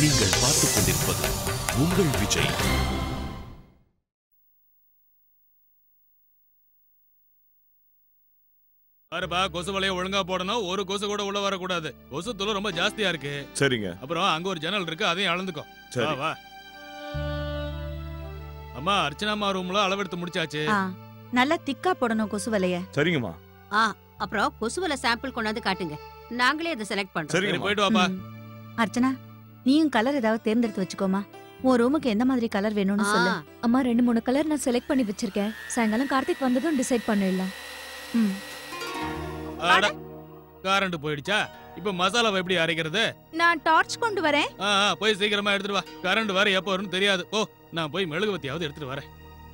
நீங்கள் பார்த்துக் கொண்டிருப்பது உங்கள் விஜய் பாருப்பா கொசு வலைய ஒழுங்கா போடணும் ஒரு கொசு கூட உள்ள வரக்கூடாது கொசு தொல்லை ரொம்ப ஜாஸ்தியா இருக்கு சரிங்க அப்புறம் அங்க ஒரு ஜன்னல் இருக்கு அதையும் அளந்துக்கோ சரி வா வா அம்மா அர்ச்சனாமா ரூம்ல அளவெடுத்து முடிச்சாச்சு ஆ நல்லா திக்கா போடணும் கொசு வலைய சரிங்கம்மா அப்புறம் கொசுவல சாம்பிள் கொண்டாந்து காட்டுங்க நாங்களே அதை செலக்ட் பண்றோம் சரி சரிங்கம்மா போயிட்டு வாப்பா ம். அர்ச்சனா நீயும் கலர் ஏதாவது தேர்ந்தெடுத்து வச்சுக்கோமா உன் ரூமுக்கு எந்த மாதிரி கலர் வேணும்னு சொல்லு ஆ, அம்மா ரெண்டு மூணு கலர் நான் செலக்ட் பண்ணி வச்சிருக்கேன் சாயங்காலம் கார்த்திக் வந்ததும் டிசைட் பண்ணிடலாம் ம். அட, கரண்ட் போயிடுச்சா இப்ப மசாலாவை எப்படி அரைக்கிறது நான் டார்ச் கொண்டு வரேன் ஆ, ஆ, போய் சீக்கிரமா எடுத்துட்டு வா கரண்ட் வர எப்போ வரும்னு தெரியாது ஓ நான் போய் மெழுகுவத்தியாவது எடுத்துட்டு வரேன்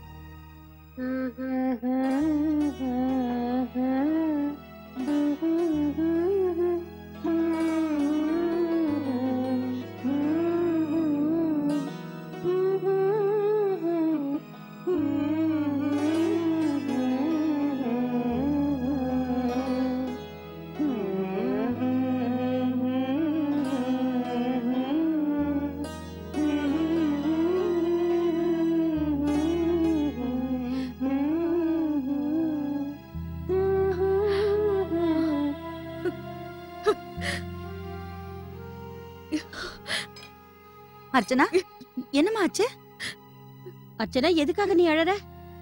அர்ச்சனா என்னம்மா ஆச்சு அர்ச்சனா எதுக்காக நீ அழற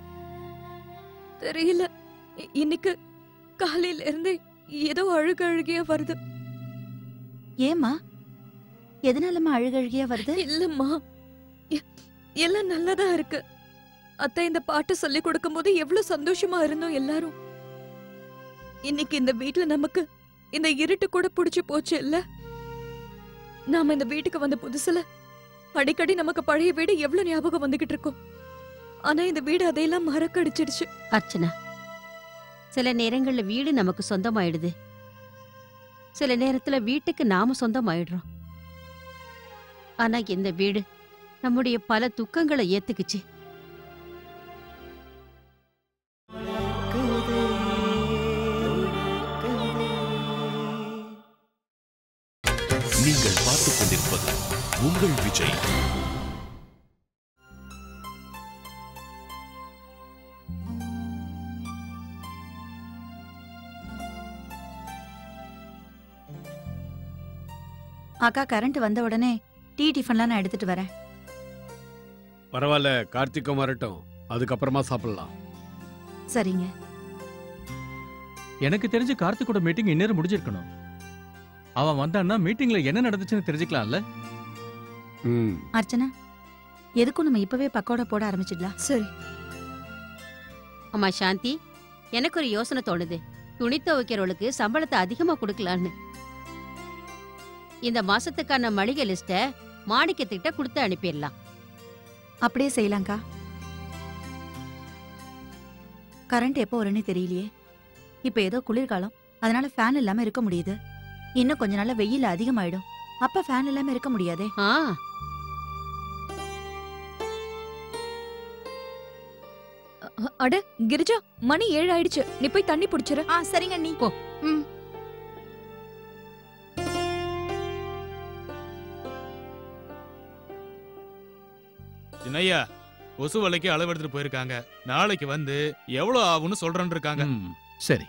தெரியல இ- இன்னைக்கு காலையில இருந்து ஏதோ அழுக அழுகையா வருது ஏம்மா எதனாலம்மா அழுகழுகியா வருது இல்லம்மா எ- எல்லாம் நல்லதா இருக்கு அத்தை இந்த பாட்டு சொல்லி கொடுக்கும் போது எவ்வளவு சந்தோஷமா இருந்தோம் எல்லாரும் இன்னைக்கு இந்த வீட்ல நமக்கு இந்த இருட்டு கூட புடிச்சு போச்சு இல்ல நாம இந்த வீட்டுக்கு வந்த புதுசுல அடிக்கடி நமக்கு பழைய வீடு எவ்வளவு ஞாபகம் வந்துகிட்டு இருக்கும் ஆனா இந்த வீடு அதையெல்லாம் மறக்கடிச்சிடுச்சு அர்ச்சனா சில நேரங்கள்ல வீடு நமக்கு சொந்தமாயிடுது சில நேரத்துல வீட்டுக்கு நாம சொந்தமாயிடுறோம் ஆனா இந்த வீடு நம்முடைய பல துக்கங்களை ஏத்துக்குச்சு நீங்கள் பார்த்துக் கொண்டிருப்பது உங்கள் விஜய் அக்கா கரண்ட் வந்த உடனே டீ டிஃபன்லாம் நான் எடுத்துட்டு வரேன் பரவாயில்ல கார்த்திகம் வரட்டும் அதுக்கப்புறமா சாப்பிடலாம் சரிங்க எனக்கு தெரிஞ்சு கார்த்திகோட மீட்டிங் இந்நேரம் முடிஞ்சிருக்கணும் அவன் வந்தான்னா மீட்டிங்ல என்ன நடந்துச்சுன்னு தெரிஞ்சுக்கலாம்ல ம் அர்ச்சனா எதுக்கும் நம்ம இப்பவே பக்கோடா போட ஆரம்பிச்சிடலாம் சரி அம்மா சாந்தி எனக்கு ஒரு யோசனை தோணுது துணி துவைக்கிறவளுக்கு சம்பளத்தை அதிகமா கொடுக்கலான்னு இந்த மாசத்துக்கான மளிகை லிஸ்ட மாணிக்கத்திட்ட கொடுத்து அனுப்பிடலாம் அப்படியே செய்யலாம்க்கா கரண்ட் எப்போ வரும்னே தெரியலையே இப்ப ஏதோ குளிர்காலம் அதனால ஃபேன் இல்லாம இருக்க முடியுது இன்னும் கொஞ்ச நாள்ல வெயில் அதிகமாயிடும் அப்ப ஃபேன் இல்லாம இருக்க முடியாதே ஆ அ- அட கிரிஜா மணி ஏழு ஆயிடுச்சு நீ போய் தண்ணி புடிச்சிரு ஆ சரிங்க நீ போ ம் சின்னையா கொசு வலைக்கு அளவெடுத்துட்டு போயிருக்காங்க நாளைக்கு வந்து எவ்வளவு ஆகும்னு சொல்றேன்னு இருக்காங்க ம், சரி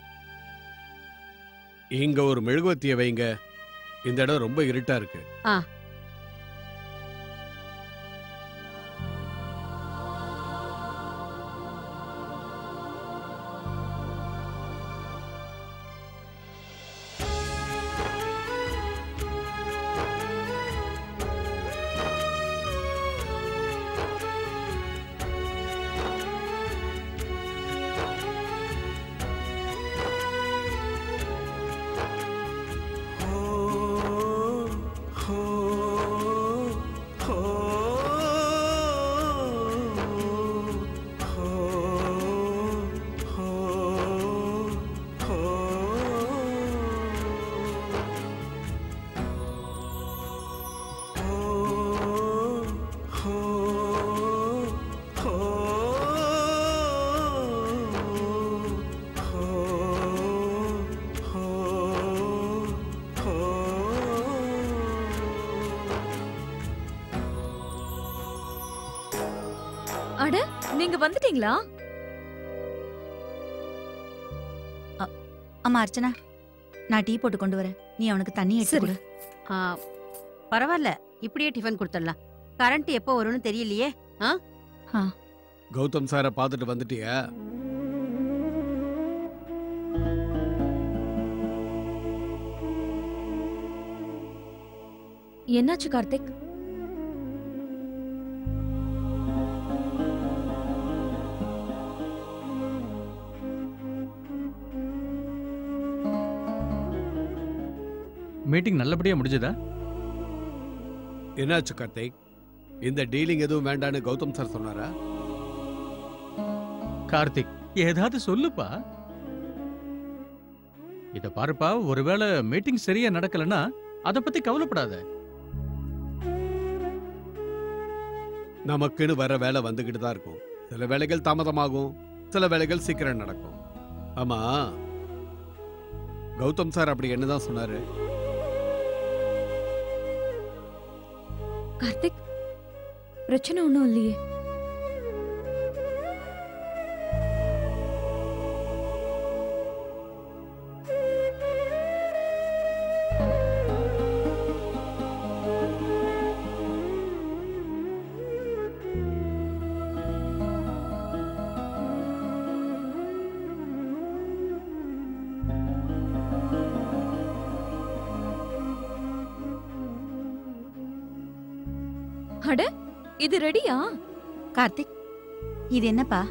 இங்க ஒரு மெழுகுவத்திய வைங்க இந்த இடம் ரொம்ப இருட்டா இருக்கு हो அட நீங்க வந்துட்டீங்களா அம்மா அர்ச்சனா நான் டீ போட்டு கொண்டு வரேன் நீ அவனுக்கு தண்ணி எடுத்து சரி. கொடு ஆ, பரவாயில்ல இப்படியே டிஃபன் கொடுத்துடலாம் கரண்ட் எப்போ வரும்னு தெரியலையே கௌதம் சாரை பார்த்துட்டு வந்துட்டியா என்னாச்சு கார்த்திக் மீட்டிங் நல்லபடியா முடிஞ்சதா என்னாச்சு கார்த்திக் இந்த டீலிங் எதுவும் வேண்டான்னு கௌதம் சார் சொன்னாரா கார்த்திக் ஏதாவது சொல்லுப்பா இத பாருப்பா ஒருவேளை மீட்டிங் சரியா நடக்கலன்னா அத பத்தி கவலைப்படாத நமக்குன்னு வர வேலை வந்துகிட்டு தான் இருக்கும் சில வேலைகள் தாமதமாகும் சில வேலைகள் சீக்கிரம் நடக்கும் ஆமா கௌதம் சார் அப்படி என்னதான் சொன்னாரு கார்த்திக் பிரச்சனை ஒண்ணும் இல்லையே அட இது ரெடியா கார்த்திக் இது என்னப்பா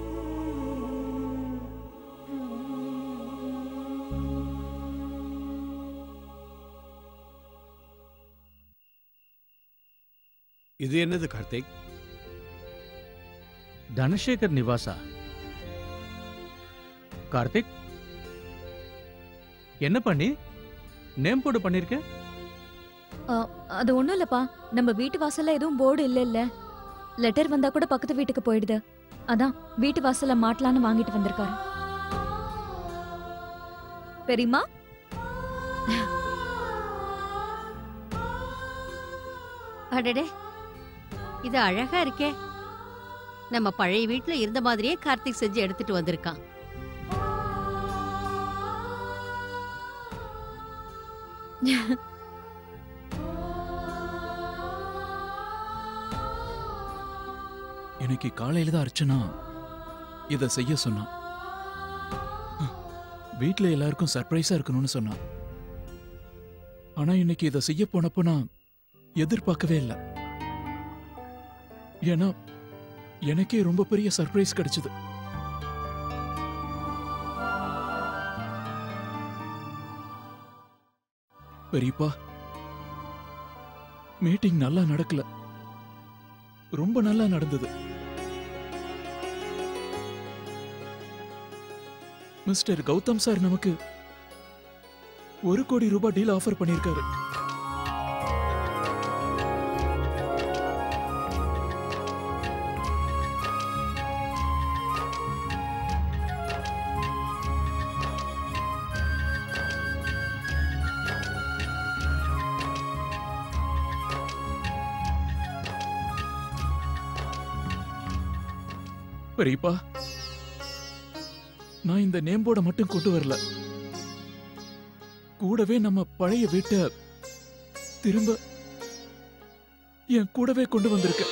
இது என்னது கார்த்திக் தனசேகர் நிவாசா கார்த்திக் என்ன பண்ணி நேம் போர்டு பண்ணிருக்க அது ஒண்ணும் இல்லப்பா நம்ம வீட்டு வாசல்ல எதுவும் போர்டு இல்ல இல்ல லெட்டர் வந்தா கூட பக்கத்து வீட்டுக்கு போயிடுது அதான் வீட்டு வாசல்ல மாட்டலான்னு வாங்கிட்டு வந்திருக்காரு பெரியம்மா அடடே இது அழகா இருக்கே நம்ம பழைய வீட்ல இருந்த மாதிரியே கார்த்திக் செஞ்சு எடுத்துட்டு வந்திருக்கான் இன்னைக்கு காலையில தான் அர்ச்சனா இத செய்ய சொன்னான் வீட்ல எல்லாருக்கும் சர்ப்ரைஸா இருக்கணும்னு சொன்னான் ஆனா இன்னைக்கு இத செய்ய போனப்போ நான் எதிர்பார்க்கவே இல்லை ஏன்னா எனக்கே ரொம்ப பெரிய சர்ப்ரைஸ் கிடைச்சது பெரியப்பா மீட்டிங் நல்லா நடக்கல ரொம்ப நல்லா நடந்தது மிஸ்டர் கௌதம் சார் நமக்கு ஒரு கோடி ரூபாய் டீல் ஆஃபர் பண்ணியிருக்காரு பெரியப்பா நான் இந்த நேம் போர்டை மட்டும் கொண்டு வரல கூடவே நம்ம பழைய வீட்டை திரும்ப என் கூடவே கொண்டு வந்திருக்க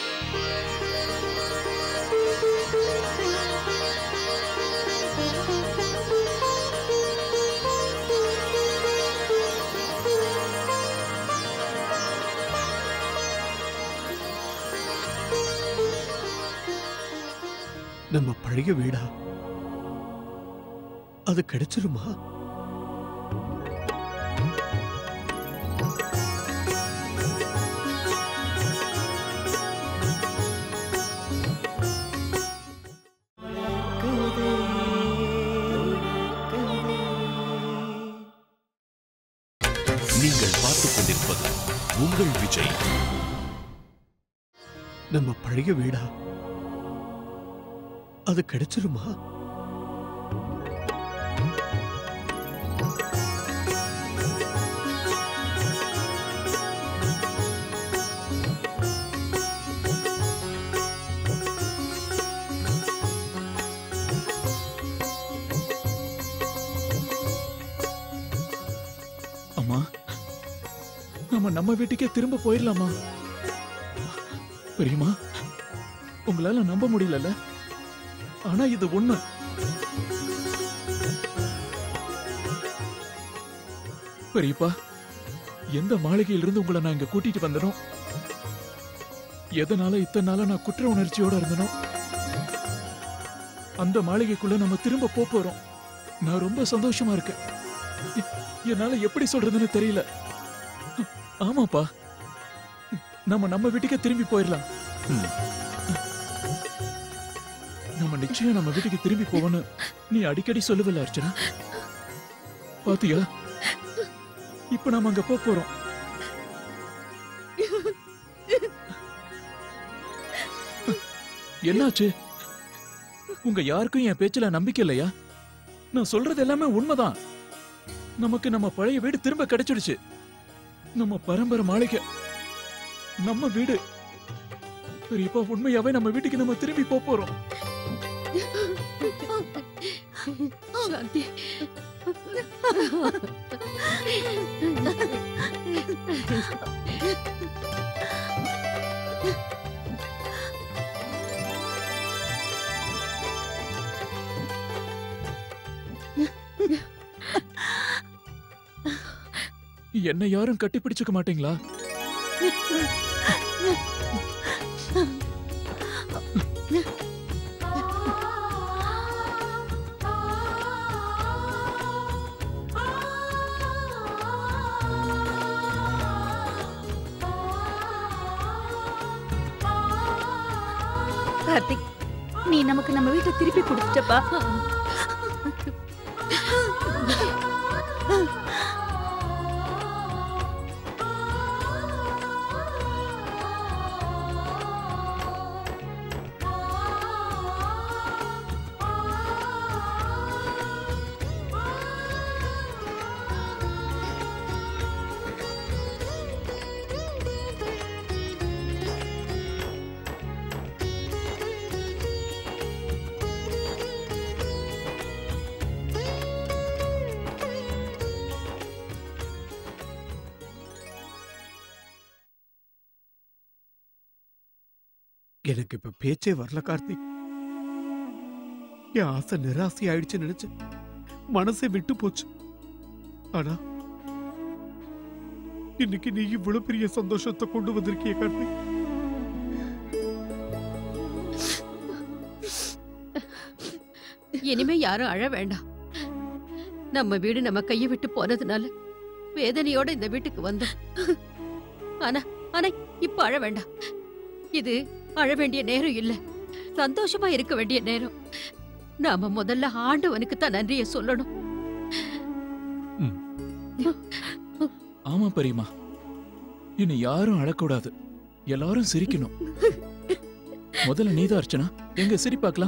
நம்ம பழைய வீடா அது கிடைச்சிருமா நீங்கள் பார்த்துக் கொண்டிருப்பது உங்கள் விஜய் நம்ம பழைய வீடா அது கிடைச்சிருமா நம்ம நம்ம வீட்டுக்கே திரும்ப போயிடலாமா பெரியம்மா உங்களால நம்ப முடியலல்ல ஆனா இது உண்மை பெரியப்பா எந்த மாளிகையிலிருந்து உங்களை நான் இங்க கூட்டிட்டு வந்தனோ எதனால இத்தனை நாளா நான் குற்ற உணர்ச்சியோட இருந்தனோ அந்த மாளிகைக்குள்ள நம்ம திரும்ப போப் போறோம் நான் ரொம்ப சந்தோஷமா இருக்கேன் எ- என்னால எப்படி சொல்றதுன்னு தெரியல ஆமாப்பா நம்ம நம்ம வீட்டுக்கே திரும்பி போயிடலாம் நம்ம நிச்சயம் நம்ம வீட்டுக்கு திரும்பி போவோன்னு நீ அடிக்கடி சொல்லுவல அர்ச்சனா பாத்தியா இப்ப நாம அங்க போப் போறோம் என்னாச்சு உங்க யாருக்கும் என் பேச்சுல நம்பிக்கை இல்லையா நான் சொல்றது எல்லாமே உண்மைதான் நமக்கு நம்ம பழைய வீடு திரும்ப கிடைச்சிடுச்சு நம்ம பரம்பரை மாளிகை நம்ம வீடு பெரியப்பா உண்மையாவே நம்ம வீட்டுக்கு நம்ம திரும்பி போப் போறோம் சாந்தி என்ன யாரும் கட்டிப்பிடிச்சுக்க மாட்டீங்களா கார்த்திக் நீ நமக்கு நம்ம வீட்டை திருப்பி கொடுத்துட்டப்பா எனக்கு இப்ப பேச்சே வரல கார்த்திக் என் ஆசை நிராசை ஆயிடுச்சுன்னு நினைச்சேன் மனசே விட்டு போச்சு ஆனா இன்னைக்கு நீ இவ்வளவு பெரிய சந்தோஷத்தை கொண்டு வந்திருக்கிய கார்த்திக் இனிமே யாரும் அழ வேண்டாம் நம்ம வீடு நம்ம கையை விட்டு போனதுனால வேதனையோட இந்த வீட்டுக்கு வந்தோம் ஆனா ஆனா இப்ப அழ வேண்டாம் இது அழ வேண்டிய நேரம் இல்ல சந்தோஷமா இருக்க வேண்டிய நேரம் நாம முதல்ல ஆண்டவனுக்கு தான் நன்றியை சொல்லணும் ஆமா பெரியம்மா இனி யாரும் அழக்கூடாது எல்லாரும் சிரிக்கணும் முதல்ல நீதான் அர்ச்சனா எங்க சிரி பார்க்கலாம்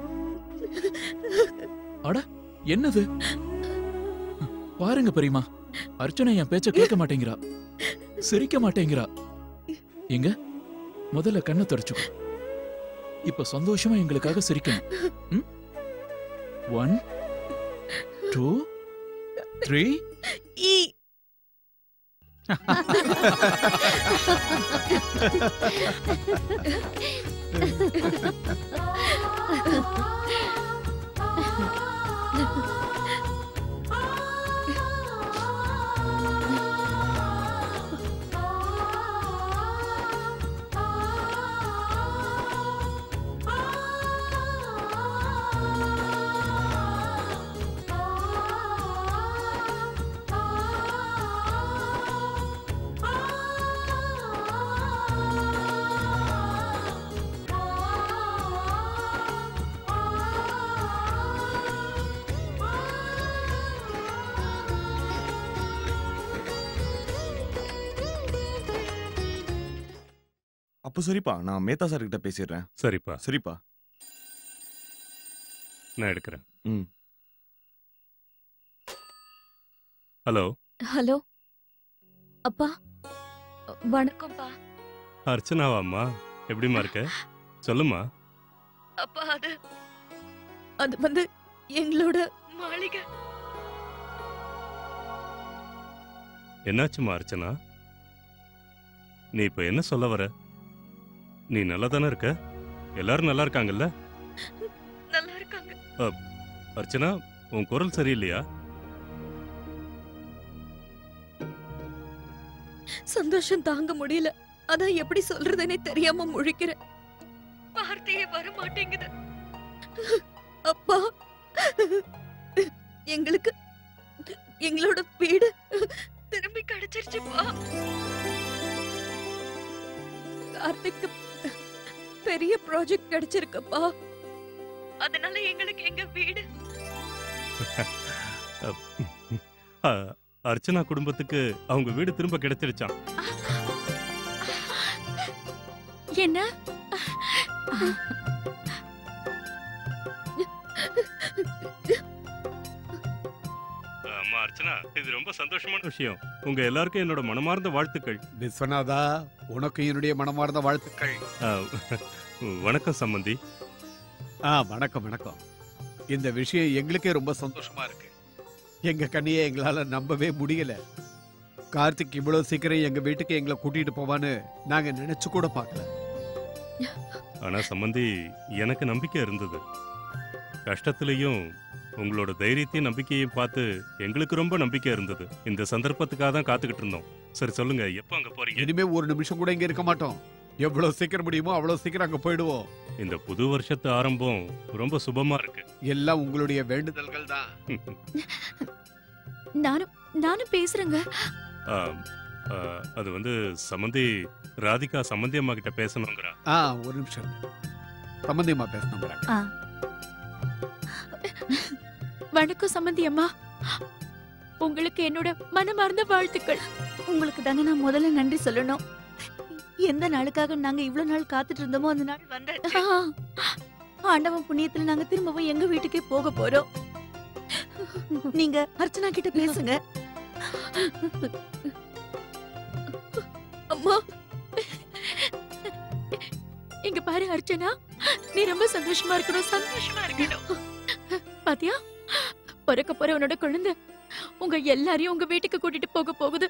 அட என்னது பாருங்க பெரியம்மா அர்ச்சனா என் பேச்ச கேட்க மாட்டேங்கிறா சிரிக்க மாட்டேங்கிறா எங்க முதல்ல கண்ணை தொடச்சுக்கோ இப்ப சந்தோஷமா எங்களுக்காக சிரிக்கணும் ஒன் டூ த்ரீ ஈ அப்போ சரிப்பா நான் மேத்தா சார் கிட்ட பேசிடுறேன் சரிப்பா சரிப்பா நான் எடுக்கிறேன் ம். ஹலோ ஹலோ அப்பா வணக்கம்ப்பா அர்ச்சனாவா அம்மா எப்படிம்மா இருக்க சொல்லுமா அப்பா அது அது வந்து எங்களோட மாளிகை என்னாச்சுமா அர்ச்சனா நீ இப்ப என்ன சொல்ல வர நீ நல்லா தானே இருக்க எல்லாரும் நல்லா இருக்காங்கல்ல நல்லா இருக்காங்க அர்ச்சனா உன் குரல் சரியில்லையா சந்தோஷம் தாங்க முடியல அதான் எப்படி சொல்றதுன்னே தெரியாம முழிக்கிறேன் வார்த்தையே வர மாட்டேங்குது அப்பா எங்களுக்கு எங்களோட வீடு திரும்பி கிடைச்சிருச்சுப்பா கார்த்திக்கு பெரிய ப்ராஜெக்ட் கிடைச்சிருக்குப்பா அதனால எங்களுக்கு எங்க வீடு அ, அர்ச்சனா குடும்பத்துக்கு அவங்க வீடு திரும்ப கிடைச்சிருச்சான் என்ன அம்மா அர்ச்சனா இது ரொம்ப சந்தோஷமான விஷயம் உங்க எல்லாருக்கும் என்னோட மனமார்ந்த வாழ்த்துக்கள் விஸ்வநாதா உனக்கு என்னுடைய மனமார்ந்த வாழ்த்துக்கள் அ, வணக்கம் சம்பந்தி ஆ வணக்கம் வணக்கம் இந்த விஷயம் எங்களுக்கே ரொம்ப சந்தோஷமா இருக்கு எங்க கண்ணியை எங்களால நம்பவே முடியல கார்த்திக் இவ்வளவு சீக்கிரம் எங்க வீட்டுக்கு எங்களை கூட்டிட்டு போவான்னு நாங்க நினைச்சு கூட பார்க்கல ஆனா சம்பந்தி எனக்கு நம்பிக்கை இருந்தது கஷ்டத்திலையும் உங்களோட தைரியத்தையும் நம்பிக்கையும் பார்த்து எங்களுக்கு ரொம்ப நம்பிக்கை இருந்தது இந்த சந்தர்ப்பத்துக்காக தான் காத்துக்கிட்டு இருந்தோம் சரி சொல்லுங்க எப்போ அங்க போறீங்க இனிமே ஒரு நிமிஷம் கூட இங்க இருக்க மாட்டோம் எவ்வளவு சீக்கிரம் முடியுமோ அவ்வளவு சீக்கிரம் அங்க போயிடுவோம் இந்த புது வருஷத்து ஆரம்பம் ரொம்ப சுபமா இருக்கு எல்லாம் உங்களுடைய வேண்டுதல்கள் தான் நானும் நானும் பேசுறேங்க ஆ, ஆ, அது வந்து சம்மந்தி ராதிகா சம்மந்தி அம்மா கிட்ட பேசணுங்கிறா ஆ ஒரு நிமிஷம் சம்பந்தியமா பேசணும் ஆ. வணக்கம் சம்மந்தி அம்மா உங்களுக்கு என்னோட மனமார்ந்த வாழ்த்துக்கள் உங்களுக்கு தாங்க நான் முதல்ல நன்றி சொல்லணும் எந்த நாளுக்காக நாங்க இவ்வளவு நாள் காத்துட்டு இருந்தோமோ அந்த நாள் வந்தாச்சு ஆண்டவன் புண்ணியத்துல நாங்க திரும்பவும் எங்க வீட்டுக்கே போக போறோம் நீங்க அர்ச்சனா கிட்ட பேசுங்க அம்மா இங்க பாரு அர்ச்சனா நீ ரொம்ப சந்தோஷமா இருக்கணும் சந்தோஷமா இருக்கணும் பாத்தியா பிறக்க போற உன்னோட குழந்தை உங்க எல்லாரையும் உங்க வீட்டுக்கு கூட்டிட்டு போக போகுது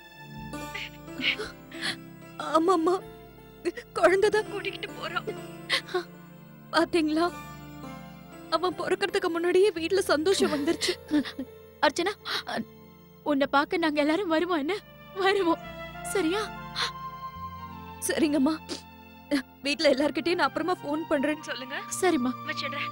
ஆமாம்மா குழந்தைதான் கூட்டிக்கிட்டு போறான் பாத்தீங்களா அவன் பிறக்கறதுக்கு முன்னாடியே வீட்ல சந்தோஷம் வந்துருச்சு அர்ச்சனா அ- உன்னை பார்க்க நாங்க எல்லாரும் வருவோம் என்ன வருவோம் சரியா சரிங்கம்மா வீட்ல எல்லார்கிட்டயும் நான் அப்புறமா ஃபோன் பண்றேன்னு சொல்லுங்க சரிம்மா வச்சிடுறேன்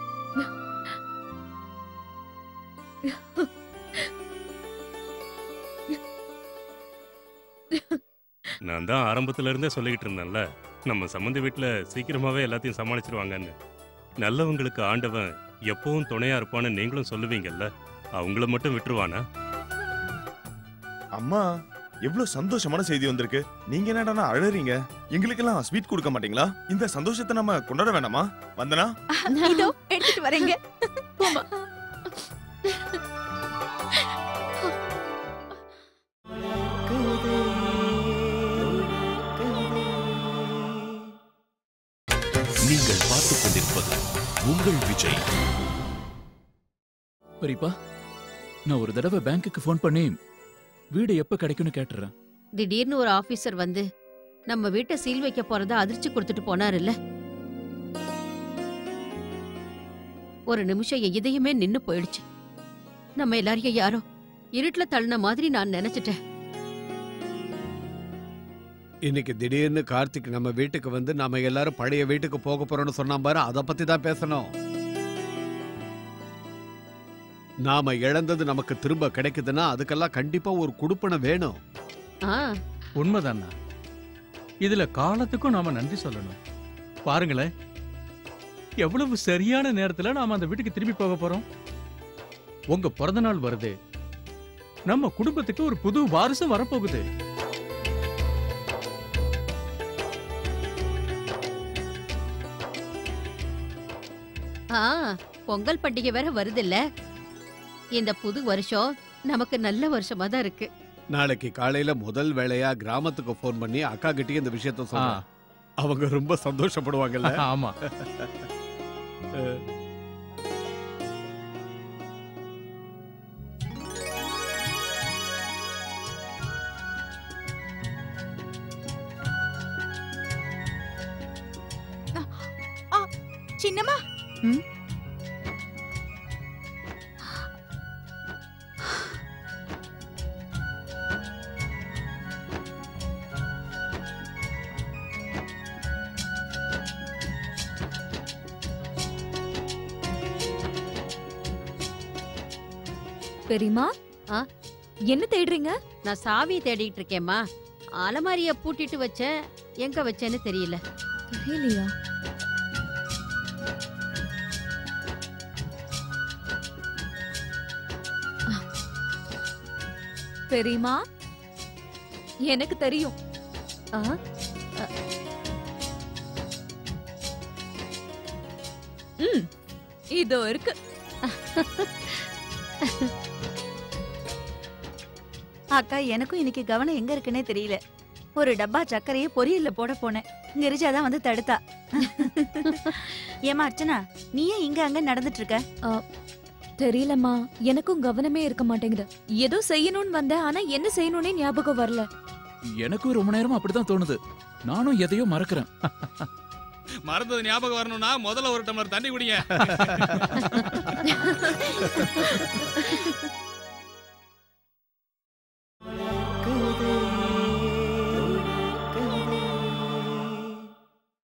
நான் தான் ஆரம்பத்துல இருந்தே சொல்லிக்கிட்டு இருந்தேன்ல நம்ம சம்மந்தி வீட்டுல சீக்கிரமாவே எல்லாத்தையும் சமாளிச்சிருவாங்கன்னு நல்லவங்களுக்கு ஆண்டவன் எப்பவும் துணையா இருப்பான்னு நீங்களும் சொல்லுவீங்கல்ல அவங்கள மட்டும் விட்டுருவானா அம்மா எவ்வளவு சந்தோஷமான செய்தி வந்திருக்கு நீங்க என்னடா அழறீங்க எங்களுக்கெல்லாம் ஸ்வீட் கொடுக்க மாட்டீங்களா இந்த சந்தோஷத்தை நம்ம கொண்டாட வேணாமா வந்தனா இதோ எடுத்துட்டு வரேங்க போமா நீங்கள் பார்த்துக் கொண்டிருப்பது உங்கள் விஜய் பெரியப்பா நான் ஒரு தடவை பேங்க்குக்கு ஃபோன் பண்ணி வீடு எப்ப கிடைக்கும்னு கேட்டுறேன் திடீர்னு ஒரு ஆபீசர் வந்து நம்ம வீட்டை சீல் வைக்க போறதா அதிர்ச்சி கொடுத்துட்டு போனாருல்ல ஒரு நிமிஷம் என் இதயமே நின்னு போயிடுச்சு நம்ம எல்லாரையும் யாரோ இருட்டுல தள்ளின மாதிரி நான் நினைச்சிட்டேன் இன்னைக்கு திடீர்னு கார்த்திக் நம்ம வீட்டுக்கு வந்து நாம எல்லாரும் பழைய வீட்டுக்கு போக போறோம்னு சொன்னா பாரு அத பத்தி தான் பேசணும் நாம இழந்தது நமக்கு திரும்ப கிடைக்குதுன்னா அதுக்கெல்லாம் கண்டிப்பா ஒரு குடுப்பனை வேணும் ஆ உண்மைதானா இதுல காலத்துக்கும் நாம நன்றி சொல்லணும் பாருங்களேன் எவ்வளவு சரியான நேரத்துல நாம அந்த வீட்டுக்கு திரும்பி போக போறோம் உங்க பிறந்த நாள் வருது நம்ம குடும்பத்துக்கு ஒரு புது வாரிசும் வரப்போகுது ஆ பொங்கல் பண்டிகை வேற வருதுல்ல இந்த புது வருஷம் நமக்கு நல்ல வருஷமா தான் இருக்கு நாளைக்கு காலையில முதல் வேலையா கிராமத்துக்கு ஃபோன் பண்ணி அக்கா கிட்டயே இந்த விஷயத்த சொல்றேன் அவங்க ரொம்ப சந்தோஷப்படுவாங்கல்ல ஆமா சின்னம்மா பெரியமா ஆ? என்ன தேடுறீங்க நான் சாவி தேடிட்டு இருக்கேம்மா அலமாரிய பூட்டிட்டு வச்சேன் எங்க வச்சேன்னு தெரியல தெரியலையா பெரியமா எனக்கு தெரியும் ஆ? ம் இதோ இருக்கு அக்கா எனக்கும் இன்னைக்கு கவனம் எங்க இருக்குன்னே தெரியல ஒரு டப்பா சர்க்கரையை பொரியல்ல போட போனேன் கிரிஜா தான் வந்து தடுத்தா ஏமா அர்ச்சனா நீ ஏன் இங்க அங்க நடந்துட்டு இருக்க தெரியலம்மா எனக்கும் கவனமே இருக்க மாட்டேங்குது ஏதோ செய்யணும்னு வந்தேன் ஆனா என்ன செய்யணும்னே ஞாபகம் வரல எனக்கும் ரொம்ப நேரமா அப்படிதான் தோணுது நானும் எதையோ மறக்கிறேன் மறந்தது ஞாபகம் வரணும்னா முதல்ல ஒரு டம்ளர் தண்ணி குடிங்க